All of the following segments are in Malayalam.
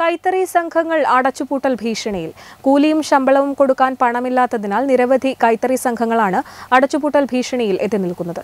കൈത്തറി സംഘങ്ങൾ അടച്ചുപൂട്ടൽ ഭീഷണിയിൽ കൂലിയും ശമ്പളവും കൊടുക്കാൻ പണമില്ലാത്തതിനാൽ നിരവധി കൈത്തറി സംഘങ്ങളാണ് അടച്ചുപൂട്ടൽ ഭീഷണിയിൽ എത്തി നിൽക്കുന്നത്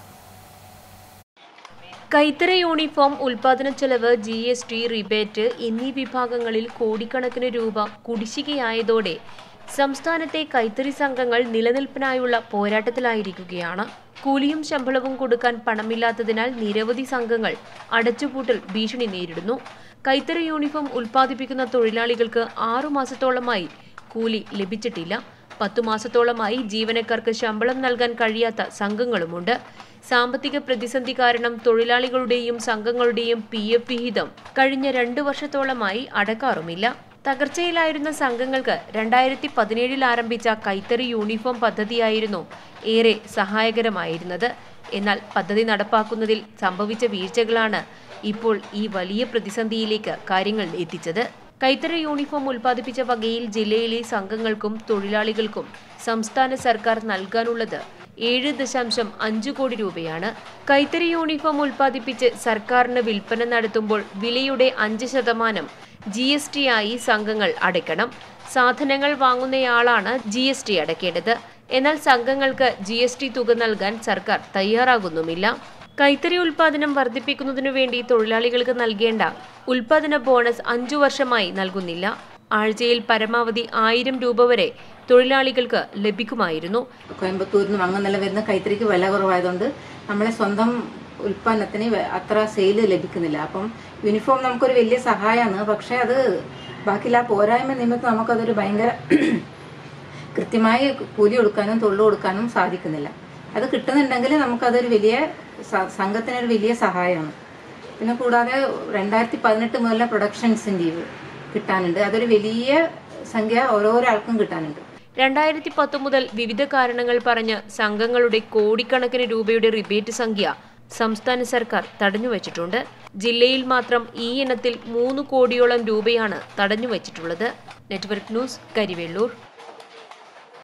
കൈത്തറി യൂണിഫോം ഉൽപാദന ചെലവ് ജി എസ് ടി റിബേറ്റ് എന്നീ വിഭാഗങ്ങളിൽ കോടിക്കണക്കിന് രൂപ കുടിശ്ശികയായതോടെ സംസ്ഥാനത്തെ കൈത്തറി സംഘങ്ങൾ നിലനിൽപ്പിനായുള്ള പോരാട്ടത്തിലായിരിക്കുകയാണ് കൂലിയും ശമ്പളവും കൊടുക്കാൻ പണമില്ലാത്തതിനാൽ നിരവധി സംഘങ്ങൾ അടച്ചുപൂട്ടൽ ഭീഷണി നേരിടുന്നു കൈത്തറി യൂണിഫോം ഉൽപ്പാദിപ്പിക്കുന്ന തൊഴിലാളികൾക്ക് ആറു മാസത്തോളമായി കൂലി ലഭിച്ചിട്ടില്ല പത്തു മാസത്തോളമായി ജീവനക്കാർക്ക് ശമ്പളം നൽകാൻ കഴിയാത്ത സംഘങ്ങളുമുണ്ട് സാമ്പത്തിക പ്രതിസന്ധി കാരണം തൊഴിലാളികളുടെയും സംഘങ്ങളുടെയും പി എഫ് വിഹിതം കഴിഞ്ഞ രണ്ടു വർഷത്തോളമായി അടക്കാറുമില്ല തകർച്ചയിലായിരുന്ന സംഘങ്ങൾക്ക് രണ്ടായിരത്തി പതിനേഴിൽ ആരംഭിച്ച കൈത്തറി യൂണിഫോം പദ്ധതിയായിരുന്നു ഏറെ സഹായകരമായിരുന്നത് എന്നാൽ പദ്ധതി നടപ്പാക്കുന്നതിൽ സംഭവിച്ച വീഴ്ചകളാണ് ഇപ്പോൾ ഈ വലിയ പ്രതിസന്ധിയിലേക്ക് കാര്യങ്ങൾ എത്തിച്ചത് കൈത്തറി യൂണിഫോം ഉൽപ്പാദിപ്പിച്ച വകയിൽ ജില്ലയിലെ സംഘങ്ങൾക്കും തൊഴിലാളികൾക്കും സംസ്ഥാന സർക്കാർ നൽകാനുള്ളത് ഏഴ് ദശാംശം അഞ്ച് കോടി രൂപയാണ് കൈത്തറി യൂണിഫോം ഉൽപ്പാദിപ്പിച്ച് സർക്കാരിന് വിൽപ്പന നടത്തുമ്പോൾ വിലയുടെ അഞ്ച് ശതമാനം ജി എസ് ടി ആയി സംഘങ്ങൾ അടയ്ക്കണം സാധനങ്ങൾ വാങ്ങുന്നയാളാണ് ജി എസ് ടി അടയ്ക്കേണ്ടത് എന്നാൽ സംഘങ്ങൾക്ക് ജി എസ് ടി തുക നൽകാൻ സർക്കാർ തയ്യാറാകുന്നുമില്ല കൈത്തറി ഉൽപാദനം വർദ്ധിപ്പിക്കുന്നതിനു വേണ്ടി തൊഴിലാളികൾക്ക് നൽകേണ്ട ഉൽപാദന ബോണസ് അഞ്ചു വർഷമായി നൽകുന്നില്ല ആഴ്ചയിൽ പരമാവധി ആയിരം രൂപ വരെ തൊഴിലാളികൾക്ക് ലഭിക്കുമായിരുന്നു കോയമ്പത്തൂരിൽ നിന്ന് വാങ്ങുന്നില്ല വരുന്ന കൈത്തറിക്ക് വില കുറവായതുകൊണ്ട് നമ്മളെ സ്വന്തം ഉൽപ്പന്നത്തിന് വെ- അത്ര സെയിൽ ലഭിക്കുന്നില്ല അപ്പം യൂണിഫോം നമുക്കൊരു വലിയ സഹായമാണ് പക്ഷെ അത് ബാക്കിയുള്ള ആ പോരായ്മ നിമിത്തം നമുക്കതൊരു ഭയങ്കര കൃത്യമായി കൂലി കൊടുക്കാനും തൊഴിൽ കൊടുക്കാനും സാധിക്കുന്നില്ല അത് കിട്ടുന്നുണ്ടെങ്കിൽ നമുക്കതൊരു വലിയ സ- സംഘത്തിനൊരു വലിയ സഹായമാണ് പിന്നെ കൂടാതെ രണ്ടായിരത്തി പതിനെട്ട് മുതലുള്ള പ്രൊഡക്ഷൻ ഇൻസെൻറ്റീവ് കിട്ടാനുണ്ട് അതൊരു വലിയ സംഖ്യ ഓരോരോ ആൾക്കും കിട്ടാനുണ്ട് രണ്ടായിരത്തി പത്ത് മുതൽ വിവിധ കാരണങ്ങൾ പറഞ്ഞ് സംഘങ്ങളുടെ കോടിക്കണക്കിന് രൂപയുടെ റിബേറ്റ് സംഖ്യ സംസ്ഥാന സർക്കാർ തടഞ്ഞുവച്ചിട്ടുണ്ട് ജില്ലയിൽ മാത്രം ഈ ഇനത്തിൽ മൂന്ന് കോടിയോളം രൂപയാണ് തടഞ്ഞുവച്ചിട്ടുള്ളത് നെറ്റ്വർക്ക് ന്യൂസ് കരിവെള്ളൂർ